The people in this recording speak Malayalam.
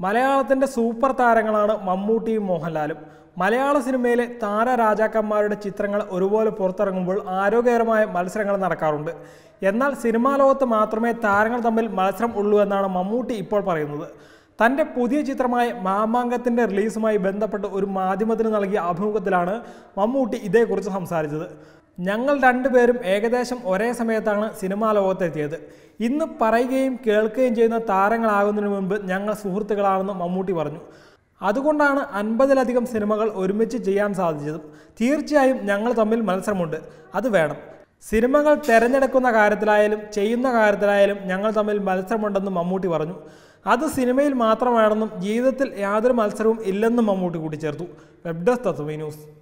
മലയാളത്തിൻ്റെ സൂപ്പർ താരങ്ങളാണ് മമ്മൂട്ടിയും മോഹൻലാലും മലയാള സിനിമയിലെ താരരാജാക്കന്മാരുടെ ചിത്രങ്ങൾ ഒരുപോലെ പുറത്തിറങ്ങുമ്പോൾ ആരോഗ്യകരമായ മത്സരങ്ങൾ നടക്കാറുണ്ട് എന്നാൽ സിനിമാ ലോകത്ത് മാത്രമേ താരങ്ങൾ തമ്മിൽ മത്സരം ഉള്ളൂ എന്നാണ് മമ്മൂട്ടി ഇപ്പോൾ പറയുന്നത് തൻ്റെ പുതിയ ചിത്രമായ മാമാങ്കത്തിൻ്റെ റിലീസുമായി ബന്ധപ്പെട്ട് ഒരു മാധ്യമത്തിന് നൽകിയ അഭിമുഖത്തിലാണ് മമ്മൂട്ടി ഇതേക്കുറിച്ച് സംസാരിച്ചത് ഞങ്ങൾ രണ്ടുപേരും ഏകദേശം ഒരേ സമയത്താണ് സിനിമാ ലോകത്തെത്തിയത് ഇന്ന് പറയുകയും കേൾക്കുകയും ചെയ്യുന്ന താരങ്ങളാകുന്നതിന് മുൻപ് ഞങ്ങൾ സുഹൃത്തുക്കളാണെന്ന് മമ്മൂട്ടി പറഞ്ഞു അതുകൊണ്ടാണ് അൻപതിലധികം സിനിമകൾ ഒരുമിച്ച് ചെയ്യാൻ സാധിച്ചതും തീർച്ചയായും ഞങ്ങൾ തമ്മിൽ മത്സരമുണ്ട് അത് വേണം സിനിമകൾ തിരഞ്ഞെടുക്കുന്ന കാര്യത്തിലായാലും ചെയ്യുന്ന കാര്യത്തിലായാലും ഞങ്ങൾ തമ്മിൽ മത്സരമുണ്ടെന്നും മമ്മൂട്ടി പറഞ്ഞു അത് സിനിമയിൽ മാത്രമാണെന്നും ജീവിതത്തിൽ യാതൊരു മത്സരവും ഇല്ലെന്നും മമ്മൂട്ടി കൂട്ടിച്ചേർത്തു വെബ് ഡെസ്ക് തത്വമി ന്യൂസ്